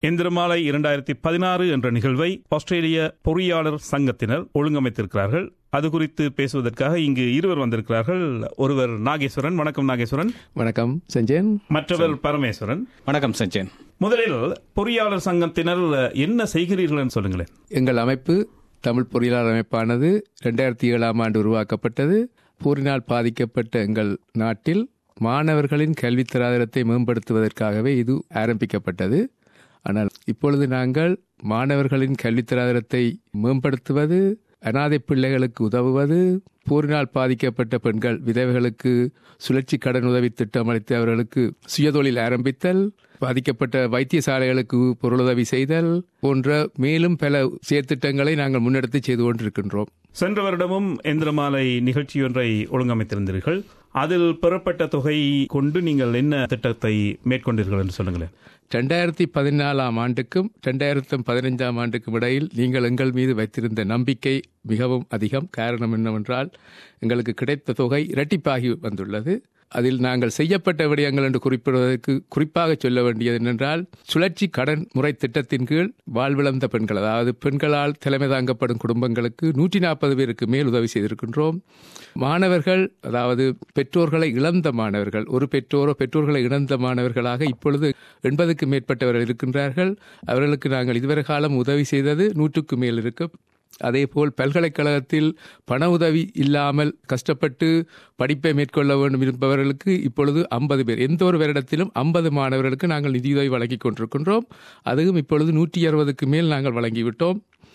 எந்திரமாலை இரண்டாயிரத்தி பதினாறு என்ற நிகழ்வை ஆஸ்திரேலிய பொறியாளர் சங்கத்தினர் ஒழுங்கமைத்திருக்கிறார்கள் அது குறித்து பேசுவதற்காக இங்கு இருவர் வந்திருக்கிறார்கள் ஒருவர் நாகேஸ்வரன் வணக்கம் நாகேஸ்வரன் வணக்கம் செஞ்சேன் மற்றவர் பரமேஸ்வரன் வணக்கம் சஞ்சயன் முதலில் பொறியாளர் சங்கத்தினர் என்ன செய்கிறீர்கள் சொல்லுங்களேன் எங்கள் அமைப்பு தமிழ் பொறியியலாளர் அமைப்பானது ரெண்டாயிரத்தி ஏழாம் ஆண்டு உருவாக்கப்பட்டது போரினால் பாதிக்கப்பட்ட எங்கள் நாட்டில் மாணவர்களின் கல்வித் தராதரத்தை மேம்படுத்துவதற்காகவே இது ஆரம்பிக்கப்பட்டது ஆனால் இப்பொழுது நாங்கள் மாணவர்களின் கல்வித் தராதரத்தை மேம்படுத்துவது அனாதை பிள்ளைகளுக்கு உதவுவது போரினால் பாதிக்கப்பட்ட பெண்கள் விதவைகளுக்கு சுழற்சி கடன் உதவி திட்டம் அளித்து அவர்களுக்கு சுயதொழில் ஆரம்பித்தல் பாதிக்கப்பட்ட வைத்தியசாலைகளுக்கு பொருளுதவி செய்தல் போன்ற மேலும் பல செயற்திட்டங்களை நாங்கள் முன்னெடுத்து செய்து கொண்டிருக்கின்றோம் சென்ற வருடமும் எந்திரமாலை நிகழ்ச்சியொன்றை ஒழுங்கமைத்திருந்தீர்கள் அதில் பெறப்பட்ட தொகை கொண்டு நீங்கள் என்ன திட்டத்தை மேற்கொண்டீர்கள் என்று சொல்லுங்களேன் ரெண்டாயிரத்தி பதினாலாம் ஆண்டுக்கும் ரெண்டாயிரத்தி பதினைஞ்சாம் ஆண்டுக்கும் இடையில் நீங்கள் எங்கள் மீது வைத்திருந்த நம்பிக்கை மிகவும் அதிகம் காரணம் என்னவென்றால் எங்களுக்கு கிடைத்த தொகை இரட்டிப்பாகி வந்துள்ளது அதில் நாங்கள் செய்யப்பட்ட விடயங்கள் என்று குறிப்பிடுவதற்கு குறிப்பாக சொல்ல வேண்டியது என்னென்றால் சுழற்சி கடன் முறை திட்டத்தின் கீழ் வாழ்விழந்த பெண்கள் அதாவது பெண்களால் தலைமை தாங்கப்படும் குடும்பங்களுக்கு நூற்றி நாற்பது பேருக்கு மேல் உதவி செய்திருக்கின்றோம் மாணவர்கள் அதாவது பெற்றோர்களை இழந்த மாணவர்கள் ஒரு பெற்றோரோ பெற்றோர்களை இழந்த மாணவர்களாக இப்பொழுது எண்பதுக்கு மேற்பட்டவர்கள் இருக்கின்றார்கள் அவர்களுக்கு நாங்கள் இதுவரை காலம் உதவி செய்தது நூற்றுக்கு மேல் இருக்கு அதேபோல் பல்கலைக்கழகத்தில் பண உதவி இல்லாமல் கஷ்டப்பட்டு படிப்பை மேற்கொள்ள வேண்டும் இருப்பவர்களுக்கு இப்பொழுது ஐம்பது பேர் எந்த ஒரு வருடத்திலும் ஐம்பது மாணவர்களுக்கு நாங்கள் நிதியுதவி வழங்கி கொண்டிருக்கின்றோம் அதுவும் இப்பொழுது நூற்றி அறுபதுக்கு மேல் நாங்கள் வழங்கிவிட்டோம்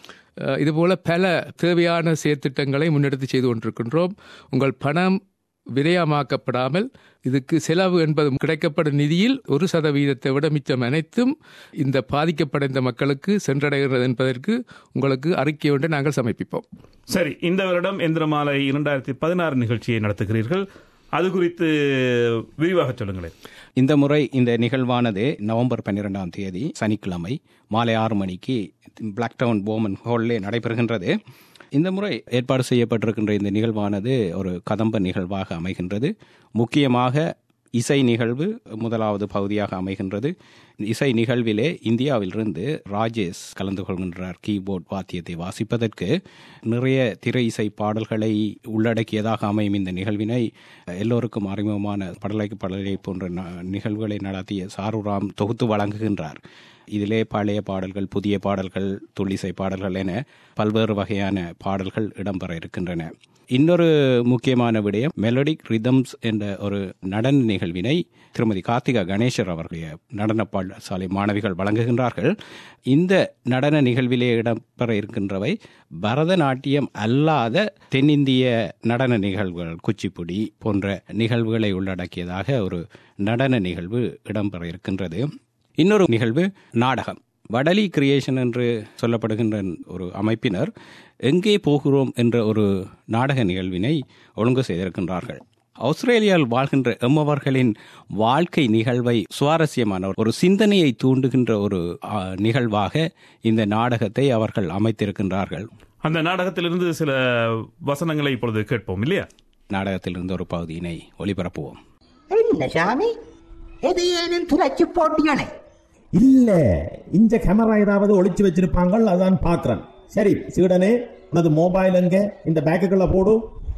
இதுபோல பல தேவையான செயற்திட்டங்களை முன்னெடுத்து செய்து கொண்டிருக்கின்றோம் உங்கள் பணம் விரயமாக்கப்படாமல் இதுக்கு செலவு என்பது கிடைக்கப்படும் நிதியில் ஒரு சதவீதத்தை விட மிச்சம் அனைத்தும் இந்த பாதிக்கப்படைந்த மக்களுக்கு சென்றடைகிறது என்பதற்கு உங்களுக்கு அறிக்கை ஒன்றை நாங்கள் சமர்ப்பிப்போம் சரி இந்த வருடம் எந்திரமாலை இரண்டாயிரத்தி பதினாறு நிகழ்ச்சியை நடத்துகிறீர்கள் அது குறித்து விரிவாக சொல்லுங்களேன் இந்த முறை இந்த நிகழ்வானது நவம்பர் பன்னிரெண்டாம் தேதி சனிக்கிழமை மாலை ஆறு மணிக்கு பிளாக் டவுன் போமன் ஹாலிலே நடைபெறுகின்றது இந்த முறை ஏற்பாடு செய்யப்பட்டிருக்கின்ற இந்த நிகழ்வானது ஒரு கதம்ப நிகழ்வாக அமைகின்றது முக்கியமாக இசை நிகழ்வு முதலாவது பகுதியாக அமைகின்றது இசை நிகழ்விலே இந்தியாவிலிருந்து ராஜேஷ் கலந்து கொள்கின்றார் கீபோர்ட் வாத்தியத்தை வாசிப்பதற்கு நிறைய திரை இசை பாடல்களை உள்ளடக்கியதாக அமையும் இந்த நிகழ்வினை எல்லோருக்கும் அறிமுகமான படலைக்கு படலை போன்ற நிகழ்வுகளை நடத்திய சாருராம் தொகுத்து வழங்குகின்றார் இதிலே பழைய பாடல்கள் புதிய பாடல்கள் துள்ளிசை பாடல்கள் என பல்வேறு வகையான பாடல்கள் இடம்பெற இருக்கின்றன இன்னொரு முக்கியமான விடயம் மெலடிக் ரிதம்ஸ் என்ற ஒரு நடன நிகழ்வினை திருமதி கார்த்திகா கணேசர் அவர்களுடைய நடன பாடசாலை மாணவிகள் வழங்குகின்றார்கள் இந்த நடன நிகழ்விலே இடம்பெற இருக்கின்றவை பரதநாட்டியம் அல்லாத தென்னிந்திய நடன நிகழ்வுகள் குச்சிப்புடி போன்ற நிகழ்வுகளை உள்ளடக்கியதாக ஒரு நடன நிகழ்வு இடம்பெற இருக்கின்றது இன்னொரு நிகழ்வு நாடகம் வடலி கிரியேஷன் என்று சொல்லப்படுகின்ற ஒரு அமைப்பினர் எங்கே போகிறோம் என்ற ஒரு நாடக நிகழ்வினை ஒழுங்கு செய்திருக்கின்றார்கள் ஆஸ்திரேலியாவில் வாழ்கின்ற எம்மவர்களின் வாழ்க்கை நிகழ்வை சுவாரஸ்யமான ஒரு சிந்தனையை தூண்டுகின்ற ஒரு நிகழ்வாக இந்த நாடகத்தை அவர்கள் அமைத்திருக்கின்றார்கள் அந்த நாடகத்திலிருந்து சில வசனங்களை இப்பொழுது கேட்போம் இல்லையா நாடகத்திலிருந்து ஒரு பகுதியினை ஒளிபரப்புவோம் என்ன சாமி எதையேனும் துளைச்சு போட்டியானே இல்ல இந்த கேமரா ஏதாவது ஒளிச்சு வச்சிருப்பாங்க அதான் பாக்குறேன் சரி சீடனே உனது மொபைல் எங்க இந்த பேக்குக்குள்ள போடு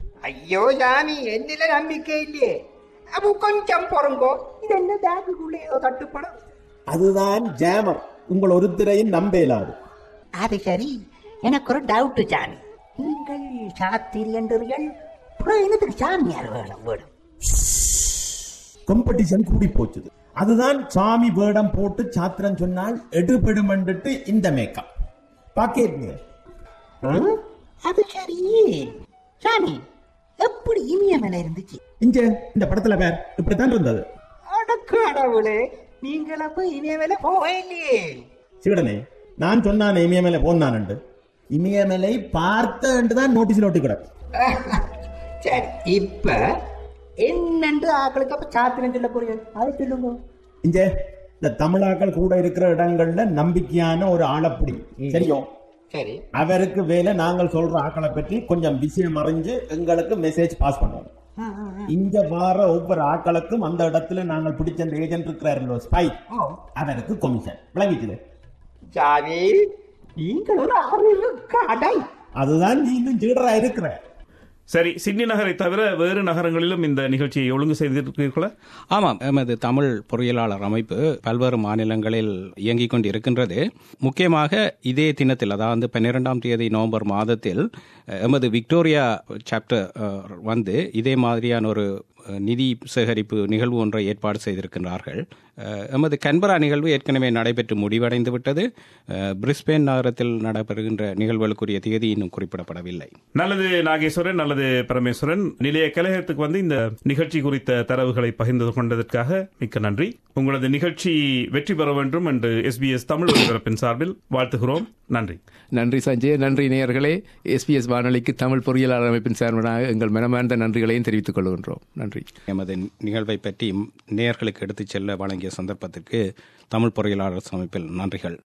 ஐயோ சாமி என்னில நம்பிக்கை இல்லையே அப்போ கொஞ்சம் பொறுங்கோ இது என்ன பேக்குக்குள்ளே ஏதோ தட்டுப்படும் அதுதான் ஜேமர் உங்கள் ஒருத்தரையும் நம்ப இயலாது அது சரி எனக்கு ஒரு டவுட் சாமி நீங்கள் சாத்திரி என்றீர்கள் அப்புறம் என்னத்துக்கு சாமியார் வேணும் வேணும் காம்படிஷன் கூடி போச்சுது அதுதான் சாமி வேடம் போட்டு சாத்திரம் சொன்னால் எடுபடும் இந்த மேக்கப் பாக்கேட்ங்க அது சரி சாமி எப்படி இமயமலை இருந்துச்சு இங்க இந்த படத்துல பேர் இப்படித்தான் இருந்தது கடவுளே நீங்கள் அப்ப இமயமலை போகவே இல்லையே சீடனே நான் சொன்னானே இமயமலை போனான் இமயமலை பார்த்த தான் நோட்டீஸ்ல ஒட்டி கிடக்கு சரி இப்ப என்னென்று ஆக்களுக்கு அப்ப சாத்திரம் சொல்ல போறீங்க அதை சொல்லுங்க இங்க இந்த தமிழாக்கள் கூட இருக்கிற இடங்கள்ல நம்பிக்கையான ஒரு ஆளப்படி சரியும் சரி அவருக்கு வேலை நாங்கள் சொல்ற ஆக்களை பற்றி கொஞ்சம் விஷயம் அறிஞ்சு எங்களுக்கு மெசேஜ் பாஸ் பண்ணுவோம் இங்க வார ஒவ்வொரு ஆட்களுக்கும் அந்த இடத்துல நாங்கள் பிடிச்ச அந்த ஏஜென்ட் இருக்கிறாரு ஸ்பை ஓ அவருக்கு கமிஷன் விளங்கிச்சுது சாமி நீங்கள் ஒரு அறிவு கடை அதுதான் நீ இன்னும் சீடரா இருக்கிற சரி சிட்னி நகரை தவிர வேறு நகரங்களிலும் இந்த நிகழ்ச்சியை ஒழுங்கு செய்திருக்கிறீர்களா ஆமாம் எமது தமிழ் பொறியியலாளர் அமைப்பு பல்வேறு மாநிலங்களில் இயங்கிக் கொண்டு இருக்கின்றது முக்கியமாக இதே தினத்தில் அதாவது பன்னிரெண்டாம் தேதி நவம்பர் மாதத்தில் அஹ், எமது விக்டோரியா சாப்டர் வந்து இதே மாதிரியான ஒரு அஹ், நிதி சேகரிப்பு நிகழ்வு ஒன்றை ஏற்பாடு செய்திருக்கின்றார்கள் அஹ், எமது கன்பரா நிகழ்வு ஏற்கனவே நடைபெற்று முடிவடைந்து விட்டது அஹ், பிரிஸ்பேன் நகரத்தில் நடைபெறுகின்ற நிகழ்வுகளுக்குரிய தேதி இன்னும் குறிப்பிடப்படவில்லை நல்லது நாகேஸ்வரன் நல்லது பரமேஸ்வரன் நிலைய கழகத்துக்கு வந்து இந்த நிகழ்ச்சி குறித்த தரவுகளை பகிர்ந்து கொண்டதற்காக மிக்க நன்றி உங்களது நிகழ்ச்சி வெற்றி பெற வேண்டும் என்று எஸ்பிஎஸ் தமிழ் ஒலிபரப்பின் சார்பில் வாழ்த்துகிறோம் நன்றி நன்றி சஞ்சய் நன்றி நேயர்களே எஸ்பிஎஸ் வானொலிக்கு தமிழ் பொறியியலாளர் அமைப்பின் சார்பாக எங்கள் மனமார்ந்த நன்றிகளையும் தெரிவித்துக் கொள்கின்றோம் நன்றி எமது நிகழ்வை பற்றி நேயர்களுக்கு எடுத்துச் செல்ல வழங்கிய சந்தர்ப்பத்திற்கு தமிழ் பொறியியலாளர் அமைப்பில் நன்றிகள்